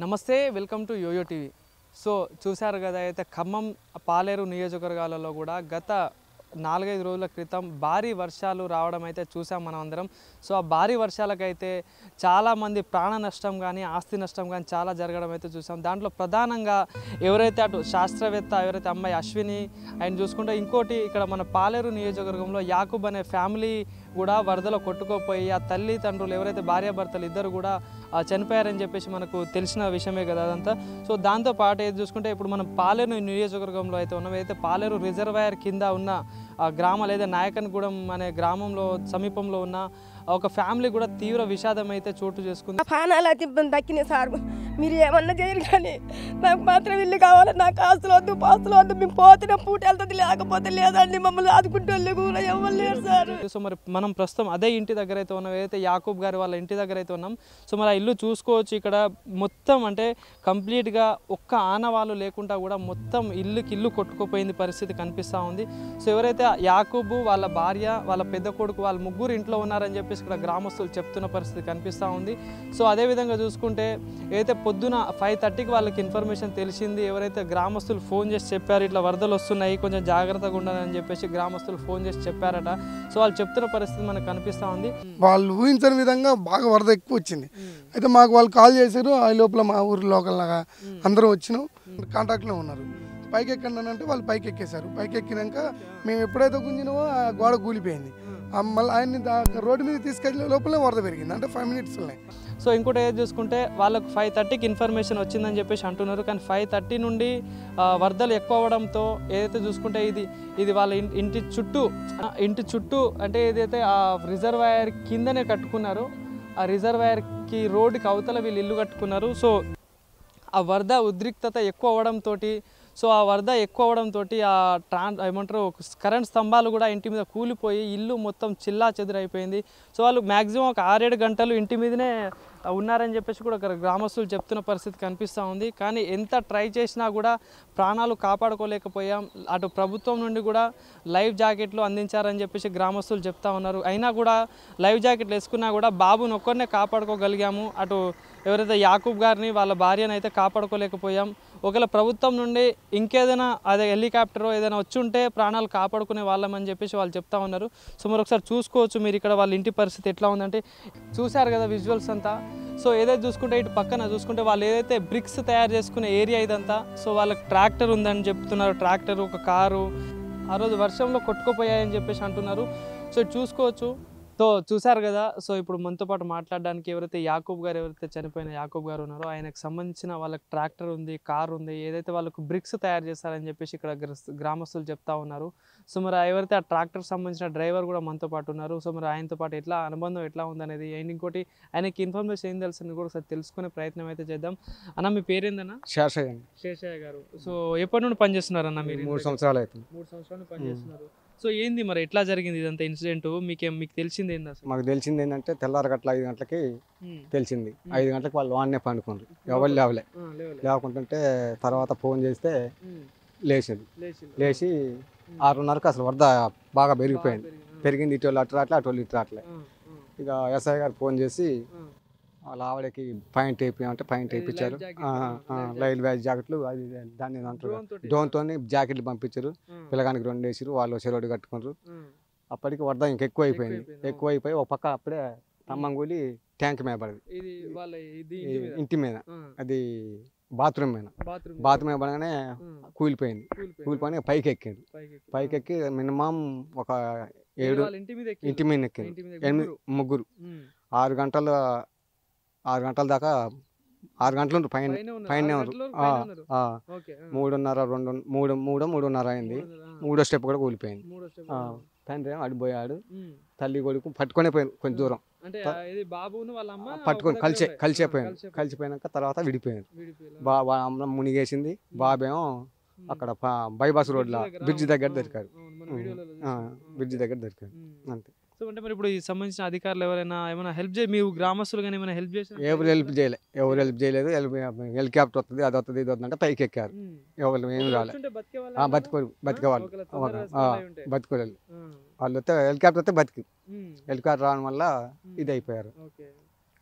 నమస్తే welcome to Yoyo TV so చూశారు కదా అయితే ఖమ్మం పాలేరు నియోజకవర్గాలలో కూడా గత నాలుగైదు రోజుల క్రితం భారీ వర్షాలు రావడం అయితే చూసాం మనం అందరం సో ఆ భారీ వర్షాలకైతే చాలామంది ప్రాణ నష్టం కానీ ఆస్తి నష్టం కానీ చాలా జరగడం అయితే చూసాం దాంట్లో ప్రధానంగా ఎవరైతే అటు శాస్త్రవేత్త ఎవరైతే అమ్మాయి అశ్విని ఆయన చూసుకుంటే ఇంకోటి ఇక్కడ మన పాలేరు నియోజకవర్గంలో యాకూబ్ అనే ఫ్యామిలీ కూడా వరదలో కొట్టుకోపోయి ఆ తల్లిదండ్రులు ఎవరైతే భార్యాభర్తలు ఇద్దరు కూడా ఆ, చనిపోయారని చెప్పేసి మనకు తెలిసిన విషయమే కదా అదంతా సో దాంతో పాటు ఏది చూసుకుంటే ఇప్పుడు మనం పాలేరు నియోజకవర్గంలో అయితే ఉన్నాం అయితే పాలేరు రిజర్వాయర్ కింద ఉన్న ఆ గ్రామాలు ఏదైతే నాయకన్గూడెం అనే గ్రామంలో సమీపంలో ఉన్న ఒక ఫ్యామిలీ కూడా తీవ్ర విషాదం అయితే చోటు చేసుకుంది నా ప్రాణాలు అయితే ఇబ్బంది దక్కినాయి సార్ మీరు ఏమన్నా చేయరు కానీ నాకు మాత్రం ఇల్లు కావాలి నాకు ఆస్తులు వద్దు పాస్తులు వద్దు మేము పోతున్న పూట వెళ్తుంది లేకపోతే లేదండి మమ్మల్ని ఆదుకుంటే వాళ్ళు కూడా ఎవరు లేరు సార్ సో మరి మనం ప్రస్తుతం అదే ఇంటి దగ్గర అయితే ఉన్నాం ఏదైతే యాకూబ్ గారి వాళ్ళ ఇంటి దగ్గర అయితే ఉన్నాం సో మరి ఆ ఇల్లు చూసుకోవచ్చు ఇక్కడ మొత్తం అంటే కంప్లీట్గా ఒక్క ఆనవాళ్ళు లేకుండా కూడా మొత్తం ఇల్లుకి ఇల్లు కొట్టుకుపోయింది పరిస్థితి కనిపిస్తూ ఉంది సో ఎవరైతే యాకూబు వాళ్ళ భార్య వాళ్ళ పెద్ద కొడుకు వాళ్ళ ముగ్గురు ఇంట్లో ఉన్నారని చెప్పేసి ఇక్కడ గ్రామస్తులు చెప్తున్న పరిస్థితి కనిపిస్తూ ఉంది సో అదేవిధంగా చూసుకుంటే ఏదైతే పొద్దున ఫైవ్ థర్టీకి వాళ్ళకి ఇన్ఫర్మేషన్ తెలిసింది ఎవరైతే గ్రామస్తులు ఫోన్ చేసి చెప్పారు ఇట్లా వరదలు వస్తున్నాయి కొంచెం జాగ్రత్తగా ఉండాలని చెప్పేసి గ్రామస్తులు ఫోన్ చేసి చెప్పారట సో వాళ్ళు చెప్తున్న పరిస్థితి మనకు కనిపిస్తూ ఉంది వాళ్ళు ఊహించని విధంగా బాగా వరద ఎక్కువ వచ్చింది అయితే మాకు వాళ్ళు కాల్ చేశారు ఆ లోపల మా ఊరు లోకల్ లాగా అందరూ వచ్చినాం కాంటాక్ట్లో ఉన్నారు పైకి ఎక్కండి అంటే వాళ్ళు పైకి ఎక్కేశారు పైకి ఎక్కినాక మేము ఎప్పుడైతే గుంజినామో ఆ గోడ కూలిపోయింది ఆ మళ్ళీ ఆయన్ని దా- రోడ్డు మీద తీసుకెళ్ళే లోపలే వరద పెరిగింది అంటే ఫైవ్ మినిట్స్లోనే సో ఇంకోటి ఏది చూసుకుంటే వాళ్ళకు ఫైవ్ థర్టీకి ఇన్ఫర్మేషన్ వచ్చిందని చెప్పేసి అంటున్నారు కానీ ఫైవ్ థర్టీ నుండి ఆ, వరదలు ఎక్కువ అవడంతో ఏదైతే చూసుకుంటే ఇది ఇది వాళ్ళ ఇన్- ఇంటి చుట్టూ ఆ, ఇంటి చుట్టూ అంటే ఏదైతే ఆ రిజర్వాయర్ కిందనే కట్టుకున్నారో ఆ రిజర్వాయర్కి రోడ్డుకి అవతల వీళ్ళు ఇల్లు కట్టుకున్నారు సో ఆ వరద ఉద్రిక్తత ఎక్కువ అవడంతో సో ఆ వరద ఎక్కువ అవడంతో ఆ ట్రాన్ ఏమంటారు కరెంట్ స్తంభాలు కూడా ఇంటి మీద కూలిపోయి ఇల్లు మొత్తం చిల్లా చెదురైపోయింది సో వాళ్ళు మ్యాక్సిమం ఒక ఆరేడు గంటలు ఇంటి మీదనే ఉన్నారని చెప్పేసి కూడా అక్కడ గ్రామస్తులు చెప్తున్న పరిస్థితి కనిపిస్తూ ఉంది కానీ ఎంత ట్రై చేసినా కూడా ప్రాణాలు కాపాడుకోలేకపోయాం అటు ప్రభుత్వం నుండి కూడా లైఫ్ జాకెట్లు అందించారని చెప్పేసి గ్రామస్తులు చెప్తా ఉన్నారు అయినా కూడా లైఫ్ జాకెట్లు వేసుకున్నా కూడా బాబుని ఒక్కరినే కాపాడుకోగలిగాము అటు ఎవరైతే యాకూబ్ గారిని వాళ్ళ భార్యను అయితే కాపాడుకోలేకపోయాం ఒకవేళ ప్రభుత్వం నుండి ఇంకేదైనా అదే హెలికాప్టరో ఏదైనా వచ్చి ఉంటే ప్రాణాలు కాపాడుకునే వాళ్ళమని చెప్పేసి వాళ్ళు చెప్తా ఉన్నారు సో మరి ఒకసారి చూసుకోవచ్చు మీరు ఇక్కడ వాళ్ళ ఇంటి పరిస్థితి ఎట్లా ఉందంటే చూశారు కదా విజువల్స్ అంతా సో ఏదైతే చూసుకుంటే ఇటు పక్కన చూసుకుంటే వాళ్ళు ఏదైతే బ్రిక్స్ తయారు చేసుకునే ఏరియా ఇదంతా సో వాళ్ళకి ట్రాక్టర్ ఉందని చెప్తున్నారు ట్రాక్టర్ ఒక కారు ఆ రోజు వర్షంలో కొట్టుకుపోయాయని చెప్పేసి అంటున్నారు సో ఇటు చూసుకోవచ్చు సో చూశారు కదా సో ఇప్పుడు మనతో పాటు మాట్లాడడానికి ఎవరైతే యాకూబ్ గారు ఎవరైతే చనిపోయిన యాకూబ్ గారు ఉన్నారో ఆయనకు సంబంధించిన వాళ్ళకి ట్రాక్టర్ ఉంది కార్ ఉంది ఏదైతే వాళ్ళకు బ్రిక్స్ తయారు చేస్తారని చెప్పేసి ఇక్కడ గ్రస్- గ్రామస్తులు చెప్తా ఉన్నారు సో మరి ఆ ఎవరైతే ఆ ట్రాక్టర్ సంబంధించిన డ్రైవర్ కూడా మనతో పాటు ఉన్నారు సో మరి ఆయనతో పాటు ఎట్లా అనుబంధం ఎట్లా ఉందనేది అండ్ ఇంకోటి ఆయనకి ఇన్ఫర్మేషన్ ఏం తెలుసు కూడా ఒకసారి తెలుసుకునే ప్రయత్నం అయితే చేద్దాం అన్న మీ పేరేందన్నా శేషయ్య అండి శేషయ్య గారు సో ఎప్పటి నుండి పనిచేస్తున్నారు అన్న మీరు మూడు సంవత్సరాలు అవుతుంది మూడు సంవత్సరాలు పనిచేస్తున్నారు సో ఏంది మరి ఎట్లా జరిగింది ఇదంతా ఇన్సిడెంట్ మీకేం మీకు తెలిసింది ఏంది అసలు మాకు తెలిసింది ఏంటంటే తెల్లారి గట్ల ఐదు గంటలకి ఉమ్. తెలిసింది ఐదు గంటలకు వాళ్ళు వాన్నే పండుకున్నారు ఎవరు లేవలే ఆ, లేవలే. లేకుంటుంటే తర్వాత ఫోన్ చేస్తే ఉమ్. లేచింది లేచిండు. లేచి ఉమ్. ఆరున్నరకు అసలు వరద బాగా పెరిగిపోయింది బాగా పెరిగింది. పెరిగింది ఇటు అటు రాట్లే అటు ఇటు రాట్లే ఆ, ఆ, ఇక ఎస్ఐ గారు ఫోన్ చేసి ఆ. వాళ్ళ ఆవిడకి పాయింట్ వేయించమంటే పాయింట్ ఇది వేయించారు లైఫ్ జాకెట్, ఆ, లైఫ్ లైల్ బ్యాగ్ జాకెట్లు అది ఇది దాన్ని అంటారు డ్రోన్ తోటి. డోన్తో జాకెట్లు పంపించారు ఆ, పిల్లగానికి రెండు వేసిరు వాళ్ళు చెరోడు కట్టుకున్నారు ఆ. అప్పటికి వరద ఇంకెక్కువ అయిపోయింది ఎక్కువైపోయింది, ఎక్కువ అయిపోయి ఒక పక్క అప్పుడే స్తంభం కూలి ట్యాంక్ మీద పడింది ఇది వాళ్ళ ఇది ఈ ఇంటి మీద. ఇంటి మీద ఆ, అది బాత్రూమ్ మీద బాత్రూమ్ బాత్రూమ్ మీద పడగానే ఆ, కూలిపోయింది కూలిపోయింది. కూలిపోయి పైకి ఎక్కింది పైకి ఎక్కి. పైకి ఎక్కి మినిమం ఒక ఇది ఏడు వాళ్ళ ఇంటి మీద ఎక్కిండ్రు. ఇంటి మీద ఎక్కింది ఇంటి మీద ఎనిమిది ముగ్గురు. ముగ్గురు ఉమ్. ఆరు గంటలు ఆరు గంటల దాకా ఆరు గంటలు ఉండ్రు పైన పైనే ఉన్నారు. పైన ఆరు ఉన్నారు. గంటల వరకు ఆ, పైనే ఉన్నారు. ఆ, ఓకే, ఆ. మూడున్నర రెండు మూడు మూడు మూడున్నర అయింది మూడున్నర, ఆ. మూడో స్టెప్ కూడా కూలిపోయింది మూడో స్టెప్. ఆ, ఆ. తండ్రి ఏమో అడిపోయాడు ఉమ్. తల్లి కొడుకు పట్టుకొనే పోయింది కొంచెం దూరం అంటే ఆ, ఇది బాబును వాళ్ళ అమ్మ పట్టుకొని ఒక కలిసే దగ్గరే ఉండే. కలిసిపోయాను ఆ, కలిసిపోయారు. కలిసిపోయినాక తర్వాత విడిపోయారు విడిపోయారు. బా బా అమ్మ మునిగేసింది బాబేమో ఉమ్. అక్కడ ప- బైపాస్ రోడ్లో దగ్గర, బ్రిడ్జ్ అవును, దగ్గర అవును, దొరికారు అవును, మన ఉమ్. వీడియోలలో ఆ, చూసాం. ఆ. బ్రిడ్జ్ దగ్గర దొరికారు ఉమ్. అంతే సో అంటే మరి ఇప్పుడు ఈ సంబంధించిన అధికారులు ఎవరైనా ఏమైనా హెల్ప్ చేయ మీ గ్రామస్తులు కానీ ఏమైనా హెల్ప్ చేసిన ఎవరు హెల్ప్ చేయలే ఎవరు హెల్ప్ చేయలేదు హెల్ప్ హెలికాప్టర్ వస్తుంది అది వస్తుంది ఇది వస్తుంది అంటే పైకి ఎక్కారు ఎవరు ఏమి రాలే ఆ, బతికోరు బతికేవాళ్ళు బతికోలేదు వాళ్ళు వస్తే హెలికాప్టర్ వస్తే బతికి హెలికాప్టర్ రావడం వల్ల ఇది అయిపోయారు ఓకే సో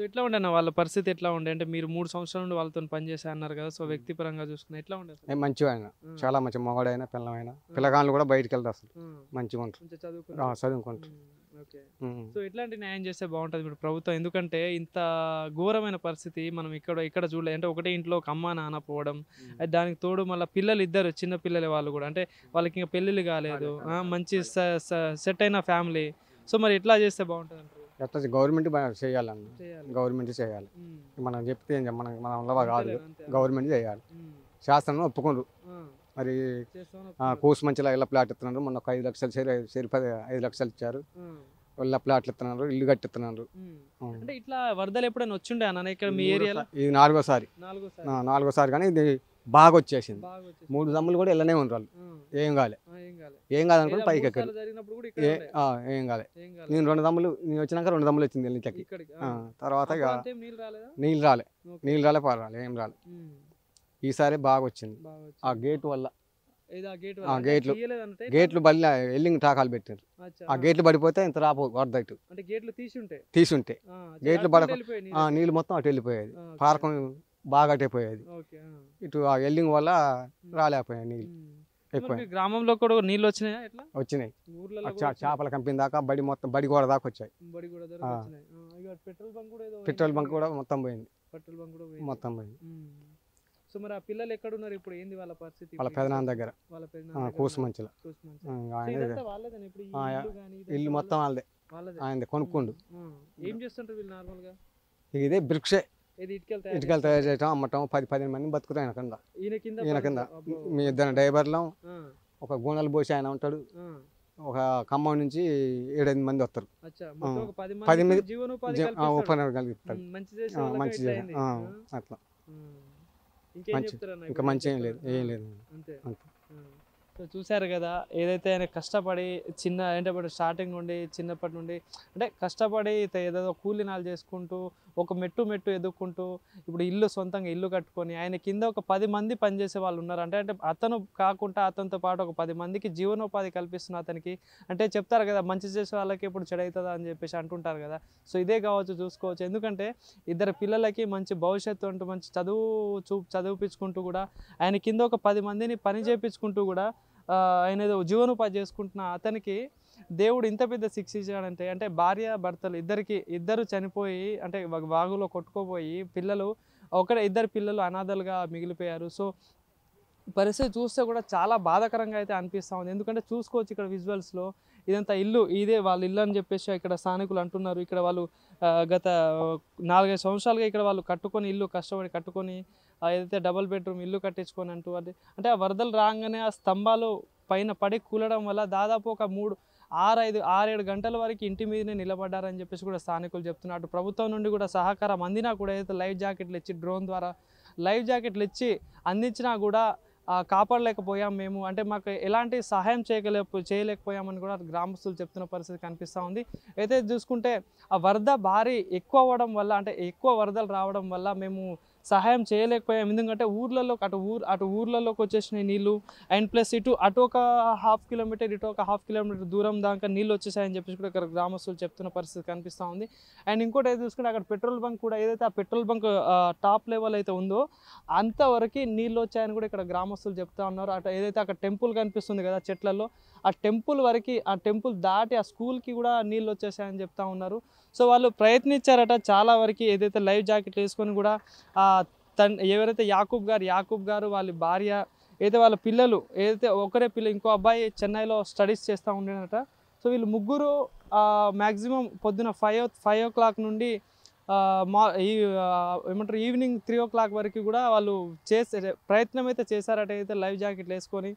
సో ఎట్లా ఉండే అన్న వాళ్ళ పరిస్థితి ఎట్లా ఉండే అంటే మీరు మూడు సంవత్సరాల నుండి వాళ్ళతో పనిచేసా అన్నారు కదా సో వ్యక్తిపరంగా చూసుకున్న ఎట్లా ఉండే అసలు? ఏం మంచిగా ఆయన ఉమ్. చాలా మంచి మొగడైనా పిల్లమైనా పిల్లగాళ్ళు కూడా బయటికి వెళ్తారు అసలు ఉమ్. మంచిగా ఉంటారు కొంచెం ఆ, చదువుకున్నారు చదువుకుంటారు ఉమ్. ఓకే ఉమ్. సో ఎట్లాంటి న్యాయం చేస్తే బాగుంటుంది ఇప్పుడు ప్రభుత్వం ఎందుకంటే ఇంత ఘోరమైన పరిస్థితి మనం ఇక్కడ ఇక్కడ చూడలేదు అంటే ఒకటే ఇంట్లో ఒక అమ్మ నాన్న పోవడం అది దానికి తోడు మళ్ళీ పిల్లలు ఇద్దరు చిన్న పిల్లలే వాళ్ళు కూడా అంటే వాళ్ళకి ఇంకా పెళ్ళిళ్ళు కాలేదు ఆ, మంచి సెట్ అయిన ఫ్యామిలీ సో మరి ఎట్లా చేస్తే బాగుంటుంది అంటారు ఎట్లా గవర్నమెంట్ చేయాలన్న చేయాలి గవర్నమెంట్ చేయాలి ఉమ్. మనం చెప్తే ఏం చేయం, మన మన వల్ల కాదు అంతేలే, అంతే. గవర్నమెంట్ చేయాలి ఉమ్. శాస్త్రం ఒప్పుకోరు ఆ, మరి చేస్తామని ఆ, కూసు మంచిలా ఇలా ప్లాట్ ఇస్తున్నారు మొన్న ఒక ఐదు లక్షలు చేరి చేరి పది ఐదు లక్షలు ఇచ్చారు ఆ, వాళ్ళ ప్లాట్లు ఇస్తున్నారు ఇల్లు కట్టిస్తున్నారు ఉమ్. ఉమ్. అంటే ఇట్లా వరదలు ఎప్పుడైనా వచ్చిండే అన్న ఇక్కడ మీ ఏరియాలో ఇది నాలుగోసారి నాలుగోసారి ఆ, నాలుగోసారి కానీ ఇది బాగా వచ్చేసింది బాగా వచ్చేసి మూడు దమ్ములు కూడా ఇళ్ళనే ఉంటారు ఏం కాలే ఏం కాలే ఏం కాదనుకుని లేదా పైకి మూడు ఎక్కారు సార్లు జరిగినప్పుడు కూడా ఏ ఇక్కడ ఉండే. ఆ, ఏం కాలే ఏం కాలే నేను రెండు దమ్ములు నేను వచ్చినాక రెండు దమ్ములు వచ్చింది ఇళ్ళకి ఇక్కడికి ఆ, తర్వాత ఇక అప్పుడు అంతేం నీళ్ళు రాలేదా నీళ్ళు రాలే ఓకే. నీళ్ళు రాలే పాలు రాలే ఏం రాలే ఉమ్. ఈసారి బాగా వచ్చింది బాగా ఆ వచ్చింది. గేట్ వల్ల ఏదో ఆ గేట్ ఆ వల్ల అంటే గేట్లు- తీయలేదంటే గేట్లు బల్లి ఎల్లింగ్ టాకాలు పెట్టారు అచ్చా, ఆ గేట్లు పడిపోతే ఇంత రాపో వరద ఇటు అంటే గేట్లు తీసి ఉంటే తీసుంటే ఆ, గేట్లు అటు పడక- వెళ్ళిపోయాయి ఆ నీళ్ళు. నీళ్ళు మొత్తం అటు వెళ్ళిపోయేది ఆ, ఓకే. పారకం బాగా అటు అయిపోయేది ఓకే ఆ. ఇటు ఆ ఎల్లింగ్ వల్ల రాలేకపోయాయి నీళ్ళు ఉమ్. ఎక్కువ మరి మీ గ్రామంలో కూడా నీళ్ళు వచ్చినాయా ఎట్లా వచ్చినాయి ఊర్లలో ఆ కూడా చా- వచ్చినాయా? చేపల కంపెనీ దాకా బడి మొత్తం బడి కూడా దాకా వచ్చాయి బడి కూడా ధర ఆ. వచ్చినాయి ఆ, ఇక పెట్రోల్ బంక్ కూడా ఏదో పెట్రోల్ బంక్ అయింది. కూడా మొత్తం పోయింది పెట్రోల్ బంక్ కూడా పోయింది. మొత్తం పోయింది ఉమ్. సో మరి ఆ పిల్లలు ఎక్కడ ఉన్నారు ఇప్పుడు ఏంది వాళ్ళ పరిస్థితి వాళ్ళ ఇప్పుడు? పెదనాన్న దగ్గర వాళ్ళ ఆ, పెదనాన్న దగ్గర కూసు ఉన్నారు. మంచిలో కూసు మంచి. ఆ, సో ఆయన ఇదంతా వాళ్ళదేనా ఇప్పుడు ఈ ఆ, ఇల్లు గానీ ఇదంతా ఇల్లు మొత్తం వాళ్ళదే వాళ్ళదే ఆయనది కొనుక్కుండు ఆ. ఏం చేస్తుంటారు వీళ్ళు నార్మల్ గా ఇక ఇదే బ్రిక్సే ఏది ఇటుకలు తయారు ఇటుకలు తయారు చేయటం అమ్మటం పది పదిహేను మంది బతుకుతాయి ఆయన కింద ఈయన కింద ఈయన పడుకో- కింద అబ్బో. మీ ఇద్దరు డ్రైవర్లం ఆ, ఒక గూనెలు పోసి ఆయన ఉంటాడు ఆ. ఒక ఖమ్మం నుంచి ఏడెనిమిది మంది వస్తారు అచ్చా మొత్తం ఆ. ఒక పది పది మంది మంది జీవనోపాధి జీ- ఆ, కల్పిస్తాడు. ఉపనగరం కలిగిస్తాడు ఉమ్, మంచి చేసే ఆ, వాళ్ళకి మంచి ఇట్లా చేయ- అయింది. ఆ, ఆ? అట్లా ఉమ్. ఇంకేం మంచి- చెప్తారన్న ఇంకా ఇప్పుడు మంచి ఏం లేదు చెప్తారు? ఏం ఆ, లేదు అంతే అంతే. ఆ. సో చూశారు కదా ఏదైతే ఆయన కష్టపడి చిన్న అంటే ఇప్పుడు స్టార్టింగ్ నుండి చిన్నప్పటి నుండి అంటే కష్టపడి త- ఏదేదో కూలినాలు చేసుకుంటూ ఒక మెట్టు మెట్టు ఎదుక్కుంటూ ఇప్పుడు ఇల్లు సొంతంగా ఇల్లు కట్టుకొని ఆయన కింద ఒక పది మంది పనిచేసే వాళ్ళు ఉన్నారు అంటే అంటే అతను కాకుండా అతనితో పాటు ఒక పది మందికి జీవనోపాధి కల్పిస్తున్న అతనికి అంటే చెప్తారు కదా మంచి చేసే వాళ్ళకి ఇప్పుడు చెడు అవుతుందా అని చెప్పేసి అంటుంటారు కదా సో ఇదే కావచ్చు చూసుకోవచ్చు ఎందుకంటే ఇద్దరు పిల్లలకి మంచి భవిష్యత్తు అంటూ మంచి చదువు చూ చదివిపించుకుంటూ కూడా ఆయన కింద ఒక పది మందిని పని చేపించుకుంటూ కూడా ఆ, ఆయన ఏదో జీవనోపాధి చేసుకుంటున్న అతనికి దేవుడు ఇంత పెద్ద శిక్ష ఇచ్చాడంటే అంటే భార్య భర్తలు ఇద్దరికి ఇద్దరు చనిపోయి అంటే వా- వాగులో కొట్టుకోపోయి పిల్లలు ఒకటే ఇద్దరు పిల్లలు అనాథలుగా మిగిలిపోయారు సో పరిస్థితి చూస్తే కూడా చాలా బాధాకరంగా అయితే అనిపిస్తూ ఉంది ఎందుకంటే చూసుకోవచ్చు ఇక్కడ విజువల్స్లో ఇదంతా ఇల్లు ఇదే వాళ్ళ ఇల్లు అని చెప్పేసి ఇక్కడ స్థానికులు అంటున్నారు ఇక్కడ వాళ్ళు ఆ, గత నాలుగైదు సంవత్సరాలుగా ఇక్కడ వాళ్ళు కట్టుకొని ఇల్లు కష్టపడి కట్టుకొని ఆ, ఏదైతే డబుల్ బెడ్రూమ్ ఇల్లు కట్టించుకొని అంటూ అది అంటే ఆ వరదలు రాగానే ఆ స్తంభాలు పైన పడి కూలడం వల్ల దాదాపు ఒక మూడు ఆరైదు ఆరేడు గంటల వరకు ఇంటి మీదనే నిలబడ్డారని చెప్పేసి కూడా స్థానికులు చెప్తున్నారు అటు ప్రభుత్వం నుండి కూడా సహకారం అందినా కూడా ఏదైతే లైఫ్ జాకెట్లు ఇచ్చి డ్రోన్ ద్వారా లైఫ్ జాకెట్లు ఇచ్చి అందించినా కూడా ఆ, కాపాడలేకపోయాం మేము అంటే మాకు ఎలాంటి సహాయం చేయలేకపో చేయలేకపోయామని కూడా గ్రామస్తులు చెప్తున్న పరిస్థితి కనిపిస్తూ ఉంది అయితే చూసుకుంటే ఆ వరద భారీ ఎక్కువ అవ్వడం వల్ల అంటే ఎక్కువ వరదలు రావడం వల్ల మేము సహాయం చేయలేకపోయాం ఎందుకంటే ఊర్లలో అటు ఊరు అటు ఊర్లలోకి వచ్చేసినాయి నీళ్ళు అండ్ ప్లస్ ఇటు అటు ఒక హాఫ్ కిలోమీటర్ ఇటు ఒక హాఫ్ కిలోమీటర్ దూరం దాకా నీళ్ళు వచ్చేసాయని చెప్పేసి కూడా ఇక్కడ గ్రామస్తులు చెప్తున్న పరిస్థితి కనిపిస్తూ ఉంది అండ్ ఇంకోటి అయితే చూసుకుంటే అక్కడ పెట్రోల్ బంక్ కూడా ఏదైతే ఆ పెట్రోల్ బంక్ టాప్ లెవెల్ అయితే ఉందో అంతవరకు నీళ్ళు వచ్చాయని కూడా ఇక్కడ గ్రామస్తులు చెప్తా ఉన్నారు అటు ఏదైతే అక్కడ టెంపుల్ కనిపిస్తుంది కదా చెట్లలో ఆ టెంపుల్ వరకు ఆ టెంపుల్ దాటి ఆ స్కూల్కి కూడా నీళ్ళు వచ్చేసాయని చెప్తా ఉన్నారు సో వాళ్ళు ప్రయత్నించారట చాలా వరకు ఏదైతే లైఫ్ జాకెట్ వేసుకొని కూడా ఆ తన్ ఎవరైతే యాకూబ్ గారు యాకూబ్ గారు వాళ్ళ భార్య ఏదైతే వాళ్ళ పిల్లలు ఏదైతే ఒకరే పిల్ల ఇంకో అబ్బాయి చెన్నైలో స్టడీస్ చేస్తూ ఉండేనట సో వీళ్ళు ముగ్గురు మ్యాక్సిమం పొద్దున ఫైవ్ ఫైవ్ ఓ క్లాక్ నుండి ఆ, మా ఈ ఆ, ఏమంటారు ఈవినింగ్ త్రీ ఓ క్లాక్ వరకు కూడా వాళ్ళు చేసే ప్రయత్నం అయితే చేశారట అయితే లైవ్ జాకెట్లు వేసుకొని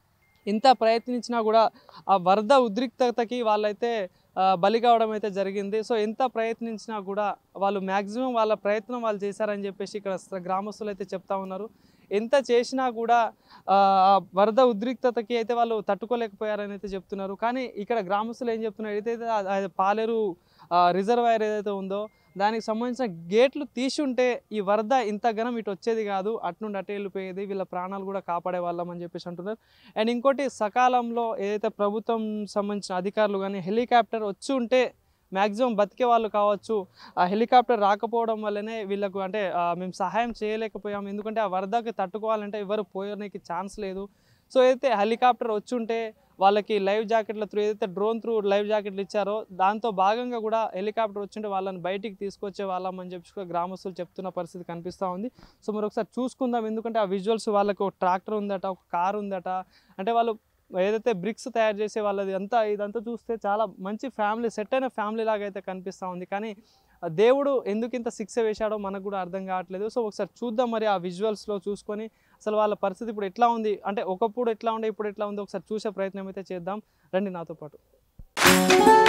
ఇంత ప్రయత్నించినా కూడా ఆ వరద ఉద్రిక్తతకి వాళ్ళైతే ఆ, బలి కావడం అయితే జరిగింది సో ఎంత ప్రయత్నించినా కూడా వాళ్ళు మ్యాక్సిమం వాళ్ళ ప్రయత్నం వాళ్ళు చేశారని చెప్పేసి ఇక్కడ స- గ్రామస్తులు అయితే చెప్తా ఉన్నారు ఎంత చేసినా కూడా ఆ, ఆ వరద ఉద్రిక్తతకి అయితే వాళ్ళు తట్టుకోలేకపోయారని అయితే చెప్తున్నారు కానీ ఇక్కడ గ్రామస్తులు ఏం చెప్తున్నారు ఏదైతే ఆ- ఆ పాలేరు రిజర్వాయర్ ఏదైతే ఉందో దానికి సంబంధించిన గేట్లు తీసి ఉంటే ఈ వరద ఇంత ఘనం ఇటు వచ్చేది కాదు అటు నుండి అటే వెళ్ళిపోయేది వీళ్ళ ప్రాణాలు కూడా కాపాడే వాళ్ళం అని చెప్పేసి అంటున్నారు అండ్ ఇంకోటి సకాలంలో ఏదైతే ప్రభుత్వం సంబంధించిన అధికారులు కానీ హెలికాప్టర్ వచ్చి ఉంటే మ్యాక్సిమం బతికే వాళ్ళు కావచ్చు ఆ హెలికాప్టర్ రాకపోవడం వల్లనే వీళ్ళకు అంటే ఆ, మేము సహాయం చేయలేకపోయాం ఎందుకంటే ఆ వరదకి తట్టుకోవాలంటే ఎవరు పోయడానికి ఛాన్స్ లేదు సో అయితే హెలికాప్టర్ వచ్చుంటే వాళ్ళకి లైవ్ జాకెట్ల త్రూ ఏదైతే డ్రోన్ త్రూ లైవ్ జాకెట్లు ఇచ్చారో దాంతో భాగంగా కూడా హెలికాప్టర్ వచ్చుంటే వాళ్ళని బయటికి తీసుకొచ్చే వాళ్ళం అని చెప్పి కూడా గ్రామస్తులు చెప్తున్న పరిస్థితి కనిపిస్తూ ఉంది సో మరి ఒకసారి చూసుకుందాం ఎందుకంటే ఆ విజువల్స్ వాళ్ళకి ఒక ట్రాక్టర్ ఉందట ఒక కార్ ఉందట అంటే వాళ్ళు ఏదైతే బ్రిక్స్ తయారు చేసే వాళ్ళది అంతా ఇదంతా చూస్తే చాలా మంచి ఫ్యామిలీ సెట్ అయిన ఫ్యామిలీ లాగా అయితే కనిపిస్తూ ఉంది కానీ ఆ దేవుడు ఎందుకు ఇంత శిక్ష వేశాడో మనకు కూడా అర్థం కావట్లేదు సో ఒకసారి చూద్దాం మరి ఆ విజువల్స్లో చూసుకొని అసలు వాళ్ళ పరిస్థితి ఇప్పుడు ఎట్లా ఉంది అంటే ఒకప్పుడు ఎట్లా ఉండే ఇప్పుడు ఎట్లా ఉంది ఒకసారి చూసే ప్రయత్నం అయితే చేద్దాం రండి నాతో పాటు